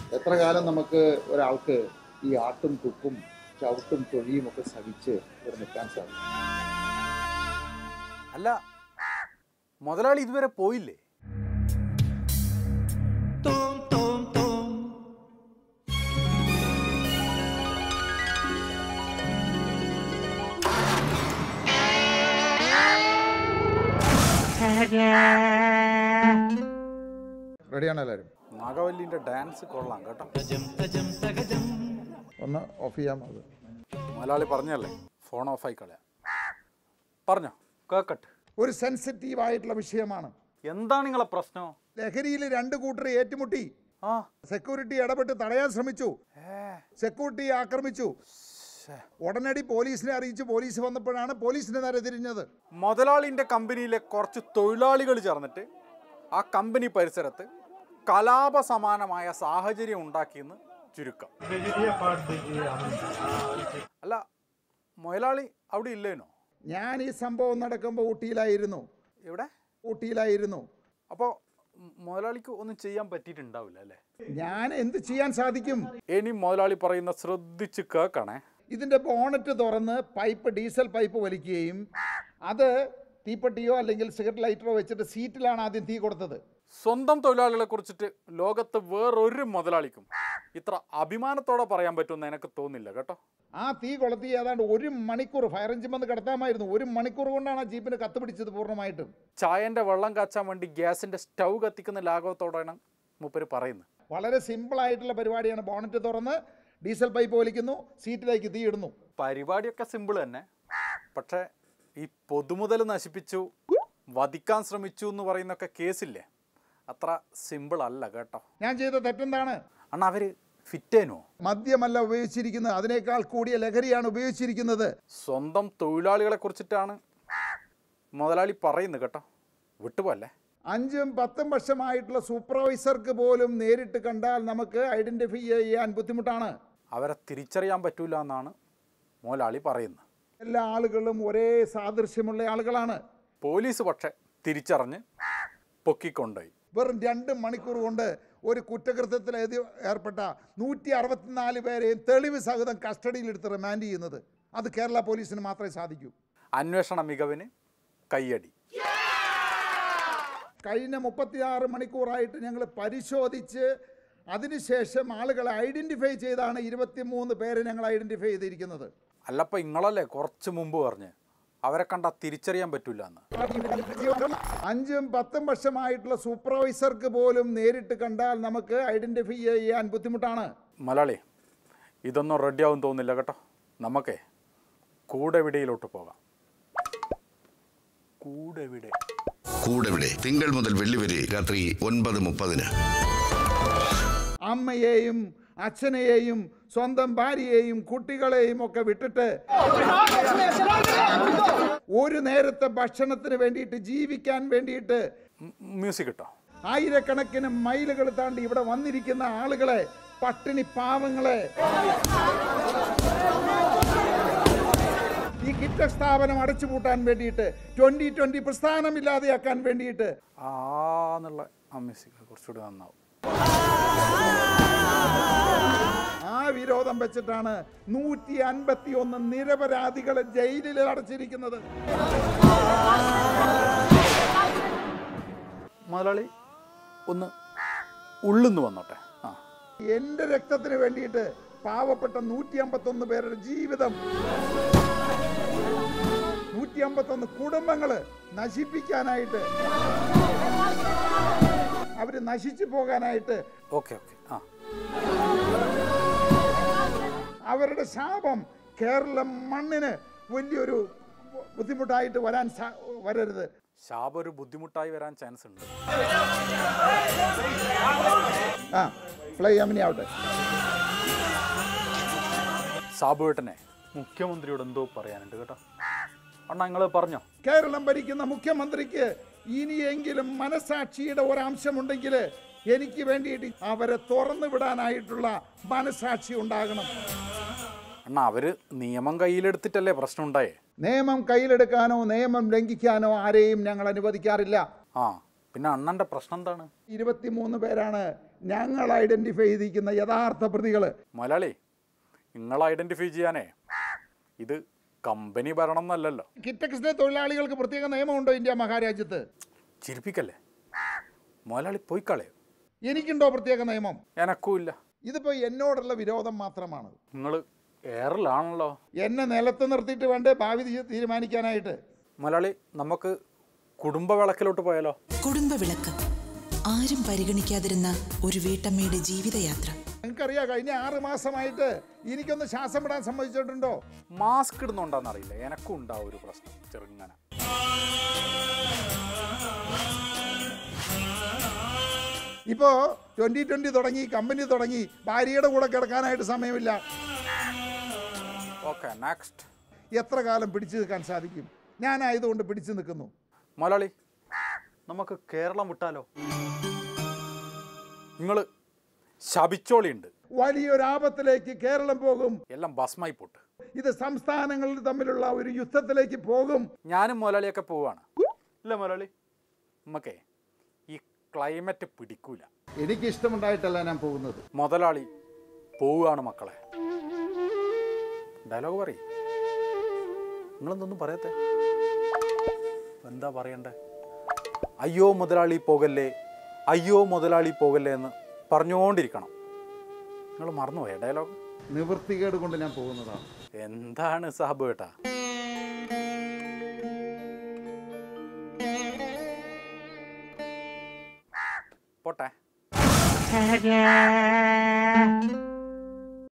എത്ര കാലം നമുക്ക് ഒരാൾക്ക് ഈ ആട്ടും തുപ്പും ചവിട്ടും തൊഴിയും ഒക്കെ സഹിച്ച് ഇവിടെ നിൽക്കാൻ സാധിക്കും അല്ല മുതലാളി ഇതുവരെ പോയില്ലേ റെഡിയാണോ എല്ലാവരും നാഗവല്ലിന്റെ ഡാൻസ് കൊള്ളാം കേട്ടോ ഒന്ന് ഓഫ് ചെയ്യാം അത് മുതലാളി പറഞ്ഞല്ലേ ഫോൺ ഓഫായി കളയാം പറഞ്ഞോ കേക്കട്ടെ ഒരു സെൻസിറ്റീവ് ആയിട്ടുള്ള വിഷയമാണ് എന്താണ് നിങ്ങളെ പ്രശ്നം ലഹരിയിൽ രണ്ട് കൂട്ടർ ഏറ്റുമുട്ടി ആ സെക്യൂരിറ്റി ഇടപെട്ട് തടയാൻ ശ്രമിച്ചു ഏ സെക്യൂരിറ്റി ആക്രമിച്ചു ഉടനടി പോലീസിനെ അറിയിച്ചു പോലീസ് വന്നപ്പോഴാണ് പോലീസിന് നേരെ തിരിഞ്ഞത് മുതലാളിൻ്റെ കമ്പനിയിലെ കുറച്ച് തൊഴിലാളികൾ ചേർന്നിട്ട് ആ കമ്പനി പരിസരത്ത് കലാപ സമാനമായ സാഹചര്യം ഉണ്ടാക്കിയെന്ന് ചുരുക്കം അല്ല മുതലാളി അവിടെ ഇല്ലേനോ ഞാൻ ഈ സംഭവം നടക്കുമ്പോൾ ഊട്ടിയിലായിരുന്നു എവിടെ ഊട്ടിയിലായിരുന്നു അപ്പോൾ മുതലാളിക്ക് ഒന്നും ചെയ്യാൻ പറ്റിയിട്ടുണ്ടാവില്ല അല്ലേ ഞാൻ എന്ത് ചെയ്യാൻ സാധിക്കും ഇനി മുതലാളി പറയുന്ന ശ്രദ്ധിച്ച് കേൾക്കണേ ഇതിൻ്റെ ബോണറ്റ് തുറന്ന് പൈപ്പ് ഡീസൽ പൈപ്പ് വലിക്കുകയും അത് തീപ്പെട്ടിയോ അല്ലെങ്കിൽ സിഗരറ്റ് ലൈറ്ററോ വെച്ചിട്ട് സീറ്റിലാണ് ആദ്യം തീ കൊടുത്തത് സ്വന്തം തൊഴിലാളികളെ കുറിച്ചിട്ട് ലോകത്ത് വേറൊരു മുതലാളിക്കും ഇത്ര അഭിമാനത്തോടെ പറയാൻ പറ്റുമെന്ന് എനിക്ക് തോന്നില്ല കേട്ടോ ആ തീ കൊളുത്തി ഏതാണ്ട് ഒരു മണിക്കൂർ ഫയർ എഞ്ചിൻ വന്ന് കിടത്താമായിരുന്നു ഒരു മണിക്കൂർ കൊണ്ടാണ് ആ ജീപ്പിന് കത്ത് പിടിച്ചത് പൂർണ്ണമായിട്ടും ചായൻ്റെ വെള്ളം കാച്ചാൻ വേണ്ടി ഗ്യാസിൻ്റെ സ്റ്റൗ കത്തിക്കുന്ന ലാഘവത്തോടെയാണ് മൂപ്പര് പറയുന്നത് വളരെ സിമ്പിളായിട്ടുള്ള പരിപാടിയാണ് ബോണറ്റ് തുറന്ന് ഡീസൽ പൈപ്പ് വലിക്കുന്നു സീറ്റിലേക്ക് തീ ഇടുന്നു പരിപാടിയൊക്കെ സിമ്പിൾ തന്നെ പക്ഷേ ഈ പൊതുമുതൽ നശിപ്പിച്ചു വധിക്കാൻ ശ്രമിച്ചു എന്ന് പറയുന്നൊക്കെ കേസില്ലേ അത്ര സിമ്പിൾ അല്ല കേട്ടോ ഞാൻ ചെയ്ത തെറ്റെന്താണ് അണ്ണാ അവർ ഫിറ്റേനോ മദ്യമല്ല ഉപയോഗിച്ചിരിക്കുന്നത് അതിനേക്കാൾ കൂടിയ ലഹരിയാണ് ഉപയോഗിച്ചിരിക്കുന്നത് സ്വന്തം തൊഴിലാളികളെ കുറിച്ചിട്ടാണ് മുതലാളി പറയുന്നത് കേട്ടോ വിട്ടുപോലെ അഞ്ചും പത്തും വർഷമായിട്ടുള്ള സൂപ്പർവൈസർക്ക് പോലും നേരിട്ട് കണ്ടാൽ നമുക്ക് ഐഡന്റിഫൈ ചെയ്യാൻ ബുദ്ധിമുട്ടാണ് അവരെ തിരിച്ചറിയാൻ പറ്റൂല എന്നാണ് മുതലാളി പറയുന്നത് എല്ലാ ആളുകളും ഒരേ സാദൃശ്യമുള്ള ആളുകളാണ് പോലീസ് പക്ഷേ തിരിച്ചറിഞ്ഞ് പൊക്കിക്കൊണ്ടുപോയി വെറും രണ്ട് മണിക്കൂർ കൊണ്ട് ഒരു കുറ്റകൃത്യത്തിൽ ഏതി- ഏർപ്പെട്ട നൂറ്റി അറുപത്തിനാല് പേരെയും തെളിവ് സഹിതം കസ്റ്റഡിയിലെടുത്ത് റിമാൻഡ് ചെയ്യുന്നത് അത് കേരള പോലീസിന് മാത്രമേ സാധിക്കൂ അന്വേഷണ മികവിന് കയ്യടി കഴിഞ്ഞ മുപ്പത്തിയാറ് മണിക്കൂറായിട്ട് ഞങ്ങൾ പരിശോധിച്ച് അതിനുശേഷം ആളുകളെ ഐഡൻറ്റിഫൈ ചെയ്താണ് ഇരുപത്തിമൂന്ന് പേരെ ഞങ്ങൾ ഐഡൻറ്റിഫൈ ചെയ്തിരിക്കുന്നത് അല്ലപ്പോൾ ഇങ്ങളല്ലേ കുറച്ച് മുമ്പ് പറഞ്ഞ് അവരെ കണ്ടാൽ തിരിച്ചറിയാൻ പറ്റൂല എന്ന് അഞ്ചും പത്തും വർഷമായിട്ടുള്ള സൂപ്പർവൈസർക്ക് പോലും നേരിട്ട് കണ്ടാൽ നമുക്ക് ഐഡൻറ്റിഫൈ ചെയ്യാൻ ബുദ്ധിമുട്ടാണ് മലയാളി ഇതൊന്നും റെഡിയാവും തോന്നില്ല കേട്ടോ നമുക്കേ കൂടെവിടയിലോട്ട് പോകാം കൂടെവിടെ കൂടെവിടെ തിങ്കൾ മുതൽ വെള്ളി വരെ രാത്രി ഒൻപത് മുപ്പതിന് അമ്മയെയും അച്ഛനെയും സ്വന്തം ഭാര്യയെയും കുട്ടികളെയും ഒക്കെ വിട്ടിട്ട് ഒരു നേരത്തെ ഭക്ഷണത്തിന് വേണ്ടിയിട്ട് ജീവിക്കാൻ വേണ്ടിയിട്ട് മ്യൂസിക് കിട്ടോ ആയിരക്കണക്കിന് മൈലുകൾ താണ്ടി ഇവിടെ വന്നിരിക്കുന്ന ആളുകളെ പട്ടിണി പാവങ്ങളെ ഈ കിറ്റ സ്ഥാപനം അടച്ചുപൂട്ടാൻ വേണ്ടിയിട്ട് ട്വന്റി ട്വന്റി പ്രസ്ഥാനമില്ലാതെയാക്കാൻ വേണ്ടിയിട്ട് ആ എന്നുള്ള ആ മ്യൂസിക് കുറച്ചുകൂടി നന്നാവും ആ വിരോധം വെച്ചിട്ടാണ് നൂറ്റി അൻപത്തി ഒന്ന് നിരപരാധികളെ ജയിലിൽ അടച്ചിരിക്കുന്നത് മുതലാളി ഒന്ന് ഉള്ളുന്ന് വന്നോട്ടെ ആ എന്റെ രക്തത്തിന് വേണ്ടിയിട്ട് പാവപ്പെട്ട നൂറ്റി അമ്പത്തൊന്ന് പേരുടെ ജീവിതം നൂറ്റി അമ്പത്തൊന്ന് കുടുംബങ്ങള് നശിപ്പിക്കാനായിട്ട് അവര് നശിച്ചു പോകാനായിട്ട് ഓക്കെ ഓക്കെ ആ അവരുടെ ശാപം കേരളം മണ്ണിന് വലിയൊരു ബുദ്ധിമുട്ടായിട്ട് വരാൻ സാ- വരരുത് ശാപം ഒരു ബുദ്ധിമുട്ടായി വരാൻ ചാൻസ് ഉണ്ട് ആ ഫ്ലൈ അമിനി ആവട്ടെ സാബുവേട്ടനെ മുഖ്യമന്ത്രിയോട് എന്തോ പറയാനുണ്ട് കേട്ടോ അണ്ണാ നിങ്ങൾ പറഞ്ഞോ കേരളം ഭരിക്കുന്ന മുഖ്യമന്ത്രിക്ക് ഇനിയെങ്കിലും മനസാക്ഷിയുടെ ഒരംശമുണ്ടെങ്കിൽ എനിക്ക് വേണ്ടിയിട്ട് അവരെ തുറന്നു വിടാനായിട്ടുള്ള മനസാക്ഷി ഉണ്ടാകണം അണ്ണാ അവര് നിയമം കയ്യിലെടുത്തിട്ടല്ലേ പ്രശ്നം ഉണ്ടായേ നിയമം കയ്യിലെടുക്കാനോ നിയമം ലംഘിക്കാനോ ആരെയും ഞങ്ങൾ അനുവദിക്കാറില്ല ആ പിന്നെ അണ്ണൻ്റെ പ്രശ്നം എന്താണ് ഇരുപത്തിമൂന്ന് പേരാണ് ഞങ്ങൾ ഐഡൻറ്റിഫൈ ചെയ്തിരിക്കുന്ന യഥാർത്ഥ പ്രതികൾ മുതലാളി നിങ്ങൾ ഐഡൻറ്റിഫൈ ചെയ്യാനേ ഇത് കമ്പനി ഭരണം എന്നല്ലല്ലോ കിറ്റക്സിലെ തൊഴിലാളികൾക്ക് പ്രത്യേക നിയമമുണ്ടോ ഇന്ത്യ മഹാരാജ്യത്ത് ചിരിപ്പിക്കല്ലേ മുതലാളി പോയി കളയോ എനിക്കുണ്ടോ പ്രത്യേക നിയമം എനക്കും ഇല്ല ഇതിപ്പോൾ എന്നോടുള്ള വിരോധം മാത്രമാണ് നിങ്ങൾ എയറിലാണല്ലോ എന്നെ നിലത്ത് നിർത്തിയിട്ട് വേണ്ടേ ഭാവി തീ- തീരുമാനിക്കാനായിട്ട് മുതലാളി നമുക്ക് കുടുംബ വിളക്കിലോട്ട് പോയാലോ കുടുംബവിളക്ക് ആരും പരിഗണിക്കാതിരുന്ന ഒരു വീട്ടമ്മയുടെ ജീവിതയാത്ര നിങ്ങൾക്കറിയാം കഴിഞ്ഞ ആറ് മാസമായിട്ട് എനിക്കൊന്ന് ശ്വാസം വിടാൻ സമ്മതിച്ചിട്ടുണ്ടോ മാസ്ക് ഇടുന്നുണ്ടോന്ന് അറിയില്ല എനക്കും ഉണ്ടാവും ഒരു പ്രശ്നം ചെറുങ്ങനെ ഇപ്പോൾ ട്വൻ്റി ട്വൻ്റി തുടങ്ങി കമ്പനി തുടങ്ങി ഭാര്യയുടെ കൂടെ കിടക്കാനായിട്ട് സമയമില്ല ഓക്കെ നെക്സ്റ്റ് എത്ര കാലം പിടിച്ചു നിൽക്കാൻ സാധിക്കും ഞാനായതുകൊണ്ട് പിടിച്ചു നിൽക്കുന്നു മുതലാളി നമുക്ക് കേരളം വിട്ടാലോ നിങ്ങൾ ശപിച്ചോളിയുണ്ട് വലിയൊരാപത്തിലേക്ക് കേരളം പോകും എല്ലാം ഭസ്മായി പോട്ട് ഇത് സംസ്ഥാനങ്ങൾ തമ്മിലുള്ള ഒരു യുദ്ധത്തിലേക്ക് പോകും ഞാനും മുതലാളിയൊക്കെ പോവാണ് ഇല്ല മുതലാളി നമുക്കേ ഈ ക്ലൈമറ്റ് പിടിക്കൂല എനിക്ക് ഇഷ്ടമുണ്ടായിട്ടല്ല ഞാൻ പോകുന്നത് മുതലാളി പോവുകയാണ് മക്കളെ ഡയലോഗ് പറയും നിങ്ങളെന്തൊന്നും പറയത്തെ എന്താ പറയണ്ടേ അയ്യോ മുതലാളി പോകല്ലേ അയ്യോ മുതലാളി പോകല്ലേ എന്ന് പറഞ്ഞുകൊണ്ടിരിക്കണം നിങ്ങൾ മറന്നുപോയ ഡയലോഗ് നിവൃത്തികേട് കൊണ്ട് ഞാൻ പോകുന്നതാണ് എന്താണ് സാബു ഏട്ടാ പോട്ടെ